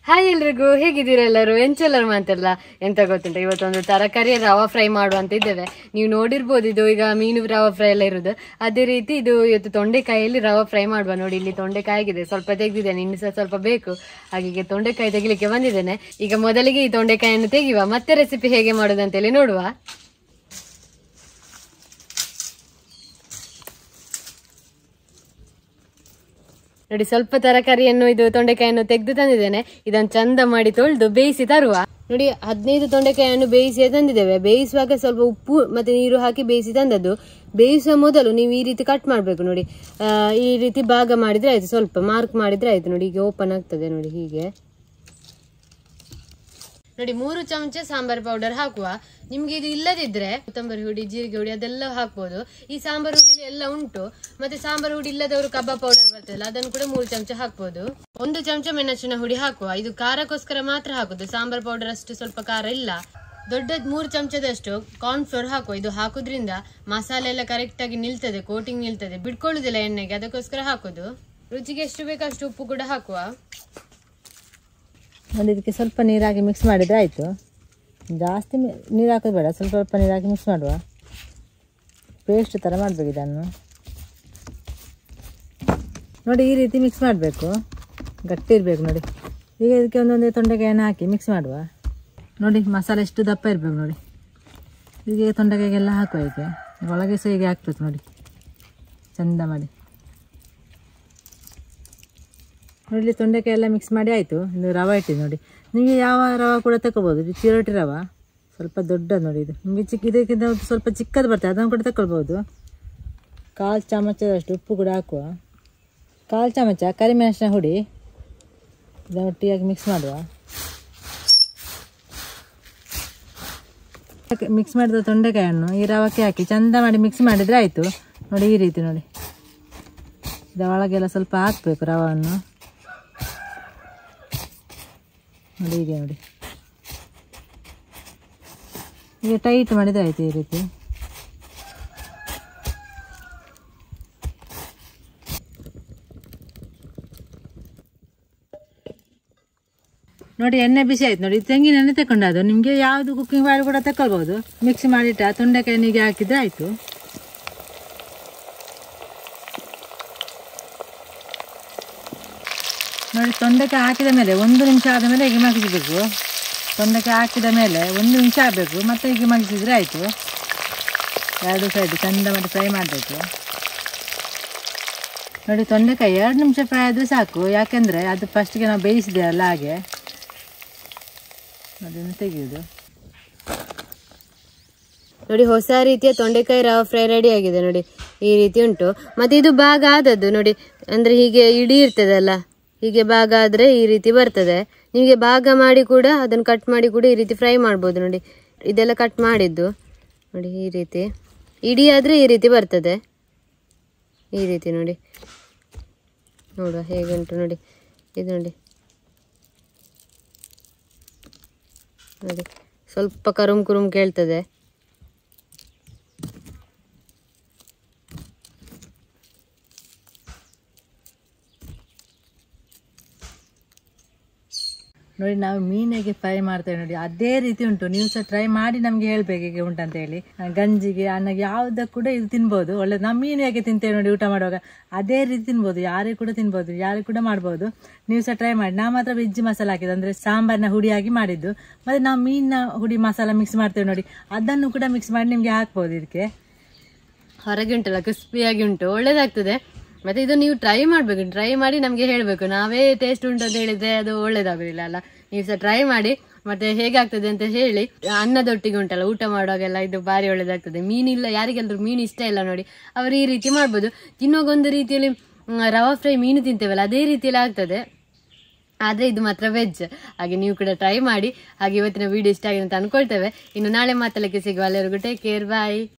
hi ಎಲ್ರಿಗೂ ಹೇಗಿದ್ದೀರಾ ಎಲ್ಲರೂ ಎಂಚೆಲ್ಲರೂ ಮಾತಲ್ಲ ಎಂತ ಗೊತ್ತುಂಟ ಇವತ್ತೊಂದು ತರಕಾರಿ ರವಾ ಫ್ರೈ ಮಾಡುವ ಅಂತ ಇದ್ದೇವೆ ನೀವು ನೋಡಿರ್ಬೋದು ಇದು ಈಗ ಮೀನು ರವಾ ಫ್ರೈ ಎಲ್ಲ ಇರೋದು ಅದೇ ರೀತಿ ಇದು ಇವತ್ತು ತೊಂಡೆಕಾಯಲ್ಲಿ ರವಾ ಫ್ರೈ ಮಾಡುವ ನೋಡಿ ಇಲ್ಲಿ ತೊಂಡೆಕಾಯಿ ಆಗಿದೆ ಸ್ವಲ್ಪ ತೆಗೆದಿದ್ದೇನೆ ಇನ್ನು ಸಹ ಸ್ವಲ್ಪ ಬೇಕು ಹಾಗೆ ತೊಂಡೆಕಾಯಿ ತೆಗಿಲಿಕ್ಕೆ ಬಂದಿದ್ದೇನೆ ಈಗ ಮೊದಲಿಗೆ ಈ ತೊಂಡೆಕಾಯಿಯನ್ನು ತೆಗಿಯುವ ಮತ್ತೆ ರೆಸಿಪಿ ಹೇಗೆ ಮಾಡೋದು ಅಂತೇಳಿ ನೋಡುವ ನೋಡಿ ಸ್ವಲ್ಪ ತರಕಾರಿಯನ್ನು ಇದು ತೊಂಡೆಕಾಯಿಯನ್ನು ತೆಗೆದು ತಂದಿದ್ದೇನೆ ಇದನ್ನು ಚಂದ ಮಾಡಿ ತೊಳೆದು ಬೇಯಿಸಿ ತರುವ ನೋಡಿ ಹದಿನೈದು ತೊಂಡೆಕಾಯಿಯನ್ನು ಬೇಯಿಸಿ ತಂದಿದ್ದೇವೆ ಬೇಯಿಸುವಾಗ ಸ್ವಲ್ಪ ಉಪ್ಪು ಮತ್ತೆ ನೀರು ಹಾಕಿ ಬೇಯಿಸಿ ತಂದದ್ದು ಬೇಯಿಸುವ ಮೊದಲು ನೀವು ಈ ರೀತಿ ಕಟ್ ಮಾಡಬೇಕು ನೋಡಿ ಆ, ಈ ರೀತಿ ಭಾಗ ಮಾಡಿದ್ರೆ ಆಯ್ತು ಸ್ವಲ್ಪ ಮಾರ್ಕ್ ಮಾಡಿದ್ರೆ ಆಯ್ತು ನೋಡಿ ಈಗ ಓಪನ್ ಆಗ್ತದೆ ನೋಡಿ ಹೀಗೆ ನೋಡಿ ಮೂರು ಚಮಚ ಸಾಂಬಾರ್ ಪೌಡರ್ ಹಾಕುವ ನಿಮ್ಗೆ ಇದು ಇಲ್ಲದಿದ್ರೆ ಕೊತ್ತಂಬರಿ ಹುಡಿ ಜೀರಿಗೆ ಹುಡಿ ಅದೆಲ್ಲ ಹಾಕ್ಬೋದು ಈ ಸಾಂಬಾರ್ ಹುಡಿಯಲ್ಲಿ ಎಲ್ಲ ಉಂಟು ಮತ್ತೆ ಸಾಂಬಾರ್ ಹುಡಿ ಇಲ್ಲದವರು ಕಬಾಬ್ ಪೌಡರ್ ಬರ್ತದಲ್ಲ ಅದನ್ನು ಕೂಡ ಮೂರು ಚಮಚ ಹಾಕ್ಬೋದು ಒಂದು ಚಮಚ ಮೆಣಸಿನ ಹುಡಿ ಹಾಕುವ ಇದು ಖಾರಕ್ಕೋಸ್ಕರ ಮಾತ್ರ ಹಾಕುದು ಸಾಂಬಾರ್ ಪೌಡರ್ ಅಷ್ಟು ಸ್ವಲ್ಪ ಖಾರ ಇಲ್ಲ ದೊಡ್ಡ ಮೂರು ಚಮಚದಷ್ಟು ಕಾರ್ನ್ ಫ್ಲೋರ್ ಹಾಕುವ ಇದು ಹಾಕುದ್ರಿಂದ ಮಸಾಲೆ ಎಲ್ಲ ಕರೆಕ್ಟ್ ಆಗಿ ನಿಲ್ತದೆ ಕೋಟಿಂಗ್ ನಿಲ್ತದೆ ಬಿಡ್ಕೊಳ್ಳುದಿಲ್ಲ ಎಣ್ಣೆಗೆ ಅದಕ್ಕೋಸ್ಕರ ಹಾಕುದು ರುಚಿಗೆ ಎಷ್ಟು ಬೇಕೋ ಅಷ್ಟು ಉಪ್ಪು ಕೂಡ ಹಾಕುವ ನೋಡಿ ಇದಕ್ಕೆ ಸ್ವಲ್ಪ ನೀರಾಗಿ ಮಿಕ್ಸ್ ಮಾಡಿದರೆ ಆಯಿತು ಜಾಸ್ತಿ ಮಿ- ನೀರು ಹಾಕೋದು ಬೇಡ ಸ್ವಲ್ಪ ಸ್ವಲ್ಪ ನೀರಾಗಿ ಮಿಕ್ಸ್ ಮಾಡುವ ಪೇಸ್ಟ್ ಥರ ಮಾಡಬೇಕು ಇದನ್ನು ನೋಡಿ ಈ ರೀತಿ ಮಿಕ್ಸ್ ಮಾಡಬೇಕು ಗಟ್ಟಿ ಇರಬೇಕು ನೋಡಿ ಈಗ ಇದಕ್ಕೆ ಒಂದೊಂದೇ ತೊಂಡೆಕಾಯನ್ನು ಹಾಕಿ ಮಿಕ್ಸ್ ಮಾಡುವ ನೋಡಿ ಮಸಾಲೆ ಎಷ್ಟು ದಪ್ಪ ಇರಬೇಕು ನೋಡಿ ಹೀಗೆ ತೊಂಡೆಕಾಯಿಗೆಲ್ಲ ಹಾಕುವ ಹೀಗೆ ಒಳಗೆ ಸಹ ಹೀಗೆ ಹಾಕ್ಬೇಕು ನೋಡಿ ಚಂದ ಮಾಡಿ ನೋಡಿ ಇಲ್ಲಿ ತೊಂಡೆಕಾಯಿ ಎಲ್ಲ ಮಿಕ್ಸ್ ಮಾಡಿ ಆಯಿತು ಇದು ರವೆ ಇಟ್ಟಿದ್ದು ನೋಡಿ ನಿಮಗೆ ಯಾವ ರವೆ ಕೂಡ ತಗೋಬೋದು ಇದು ಚಿರೋಟಿ ರವೆ ಸ್ವಲ್ಪ ದೊಡ್ಡದು ನೋಡಿ ಇದು ನಿಮಗೆ ಚಿಕ್ಕ ಇದಕ್ಕಿಂತ ಒಂದು ಸ್ವಲ್ಪ ಚಿಕ್ಕದು ಬರ್ತದೆ ಅದನ್ನು ಕೂಡ ತಗೊಳ್ಬೋದು ಕಾಲು ಚಮಚದಷ್ಟು ಉಪ್ಪು ಕೂಡ ಹಾಕುವ ಕಾಲು ಚಮಚ ಕರಿಮೆಣಸಿನ ಹುಡಿ ಇದನ್ನು ಒಟ್ಟಿಯಾಗಿ ಮಿಕ್ಸ್ ಮಾಡುವ ಮಿಕ್ಸ್ ಮಾಡಿದ ತೊಂಡೆಕಾಯನ್ನು ಈ ರವಕ್ಕೆ ಹಾಕಿ ಚಂದ ಮಾಡಿ ಮಿಕ್ಸ್ ಮಾಡಿದರೆ ಆಯಿತು ನೋಡಿ ಈ ರೀತಿ ನೋಡಿ ಇದರ ಒಳಗೆಲ್ಲ ಸ್ವಲ್ಪ ಹಾಕಬೇಕು ರವನ್ನು ನೋಡಿ ಹೀಗೆ ನೋಡಿ ಈಗ ಟೈಟ್ ಮಾಡಿದ್ರೆ ಆಯ್ತು ಈ ರೀತಿ ನೋಡಿ ಎಣ್ಣೆ ಬಿಸಿ ಆಯ್ತು ನೋಡಿ ತೆಂಗಿನ ಎಣ್ಣೆ ತಗೊಂಡದು ನಿಮಗೆ ಯಾವುದು ಕುಕ್ಕಿಂಗ್ ಆಯಿಲ್ ಕೂಡ ತಗೊಳ್ಬೋದು ಮಿಕ್ಸ್ ಮಾಡಿಟ್ಟು ಆ ತೊಂಡೆಕಾಯಿ ಎಣ್ಣೆಗೆ ಹಾಕಿದ್ರೆ ಆಯಿತು ನೋಡಿ ತೊಂಡೆಕಾಯಿ ಹಾಕಿದ ಮೇಲೆ ಒಂದು ನಿಮಿಷ ಆದ ಮೇಲೆ ಹೀಗೆ ಮಗಿಸಬೇಕು ತೊಂಡೆಕಾಯಿ ಹಾಕಿದ ಮೇಲೆ ಒಂದು ನಿಮಿಷ ಆಗಬೇಕು ಮತ್ತೆ ಹೀಗೆ ಮಗಿಸಿದ್ರೆ ಆಯಿತು ಎರಡು ಸೈಡ್ ಚಂದ ಮಾಡಿ ಫ್ರೈ ಮಾಡಬೇಕು ನೋಡಿ ತೊಂಡೆಕಾಯಿ ಎರಡು ನಿಮಿಷ ಫ್ರೈ ಆದರೆ ಸಾಕು ಯಾಕೆಂದರೆ ಅದು ಫಸ್ಟಿಗೆ ನಾವು ಬೇಯಿಸಿದ್ದೇವಲ್ಲ ಹಾಗೆ ಅದನ್ನು ತೆಗೆಯುವುದು ನೋಡಿ ಹೊಸ ರೀತಿಯ ತೊಂಡೆಕಾಯಿ ರವಾ ಫ್ರೈ ರೆಡಿ ಆಗಿದೆ ನೋಡಿ ಈ ರೀತಿ ಉಂಟು ಮತ್ತೆ ಇದು ಭಾಗ ಆದದ್ದು ನೋಡಿ ಅಂದ್ರೆ ಹೀಗೆ ಇಡೀ ಇರ್ತದಲ್ಲ ಹೀಗೆ ಭಾಗ ಆದ್ರೆ ಈ ರೀತಿ ಬರ್ತದೆ ನಿಮಗೆ ಭಾಗ ಮಾಡಿ ಕೂಡ ಅದನ್ನು ಕಟ್ ಮಾಡಿ ಕೂಡ ಈ ರೀತಿ ಫ್ರೈ ಮಾಡ್ಬೋದು ನೋಡಿ ಇದೆಲ್ಲ ಕಟ್ ಮಾಡಿದ್ದು ನೋಡಿ ಈ ರೀತಿ ಇಡೀ ಆದ್ರೆ ಈ ರೀತಿ ಬರ್ತದೆ ಈ ರೀತಿ ನೋಡಿ ನೋಡುವ ಹೇಗೆ ಉಂಟು ನೋಡಿ ಇದು ನೋಡಿ ನೋಡಿ ಸ್ವಲ್ಪ ಕರುಮ್ ಕುರುಮ್ ಕೇಳ್ತದೆ ನೋಡಿ ನಾವು ಮೀನಿಗೆ ಫ್ರೈ ಮಾಡ್ತೇವೆ ನೋಡಿ ಅದೇ ರೀತಿ ಉಂಟು ನೀವು ಸಹ ಟ್ರೈ ಮಾಡಿ ನಮಗೆ ಹೇಳ್ಬೇಕು ಹೇಗೆ ಉಂಟಂತ ಹೇಳಿ ಆ, ಗಂಜಿಗೆ ಅನ್ನಗೆ ಯಾವುದಕ್ಕೆ ಕೂಡ ಇದು ತಿನ್ಬೋದು ಒಳ್ಳೆ ನಾವು ಮೀನು ಹೇಗೆ ತಿಂತೇವೆ ನೋಡಿ ಊಟ ಮಾಡುವಾಗ ಅದೇ ರೀತಿ ತಿನ್ಬೋದು ಯಾರೇ ಕೂಡ ತಿನ್ಬೋದು ಯಾರೇ ಕೂಡ ಮಾಡ್ಬೋದು ನೀವು ಸಹ ಟ್ರೈ ಮಾಡಿ ನಾವು ಮಾತ್ರ ವೆಜ್ ಮಸಾಲ ಹಾಕಿದ್ದು ಅಂದರೆ ಸಾಂಬಾರಿನ ಹುಡಿಯಾಗಿ ಮಾಡಿದ್ದು ಮತ್ತು ನಾವು ಮೀನಿನ ಹುಡಿ ಮಸಾಲ ಮಿಕ್ಸ್ ಮಾಡ್ತೇವೆ ನೋಡಿ ಅದನ್ನು ಕೂಡ ಮಿಕ್ಸ್ ಮಾಡಿ ನಿಮಗೆ ಹಾಕ್ಬೋದು ಇದಕ್ಕೆ ಹೊರಗೆ ಉಂಟಲ್ಲ ಕ್ರಿಸ್ಪಿಯಾಗಿ ಉಂಟು ಒಳ್ಳೇದಾಗ್ತದೆ ಮತ್ತೆ ಇದು ನೀವು ಟ್ರೈ ಮಾಡ್ಬೇಕು ಟ್ರೈ ಮಾಡಿ ನಮಗೆ ಹೇಳಬೇಕು ನಾವೇ ಟೇಸ್ಟ್ ಉಂಟು ಅಂತ ಹೇಳಿದ್ರೆ ಅದು ಒಳ್ಳೇದಾಗೋದಿಲ್ಲ ಅಲ್ಲ ನೀವು ಸಹ ಟ್ರೈ ಮಾಡಿ ಮತ್ತೆ ಹೇಗಾಗ್ತದೆ ಅಂತ ಹೇಳಿ ಅನ್ನದೊಟ್ಟಿಗೆ ಉಂಟಲ್ಲ ಊಟ ಮಾಡುವಾಗೆಲ್ಲ ಇದು ಭಾರಿ ಒಳ್ಳೇದಾಗ್ತದೆ ಮೀನಿಲ್ಲ ಯಾರಿಗೆಲ್ಲರೂ ಮೀನು ಇಷ್ಟ ಇಲ್ಲ ನೋಡಿ ಅವರು ಈ ರೀತಿ ಮಾಡ್ಬೋದು ತಿನ್ನುವಾಗ ಒಂದು ರೀತಿಯಲ್ಲಿ ಮ್, ರವಾ ಫ್ರೈ ಮೀನು ತಿಂತೇವಲ್ಲ ಅದೇ ರೀತಿಯಲ್ಲಿ ಆಗ್ತದೆ ಆದರೆ ಇದು ಮಾತ್ರ ವೆಜ್ ಹಾಗೆ ನೀವು ಕೂಡ ಟ್ರೈ ಮಾಡಿ ಹಾಗೆ ಇವತ್ತಿನ ವಿಡಿಯೋ ಇಷ್ಟ ಆಗಿದೆ ಅಂತ ಅನ್ಕೊಳ್ತೇವೆ ಇನ್ನು ನಾಳೆ ಮಾತಲಕ್ಕೆ ಸಿಗುವ ಎಲ್ಲರಿಗೂ ಟೇಕ್ ಕೇರ್ ಬಾಯ್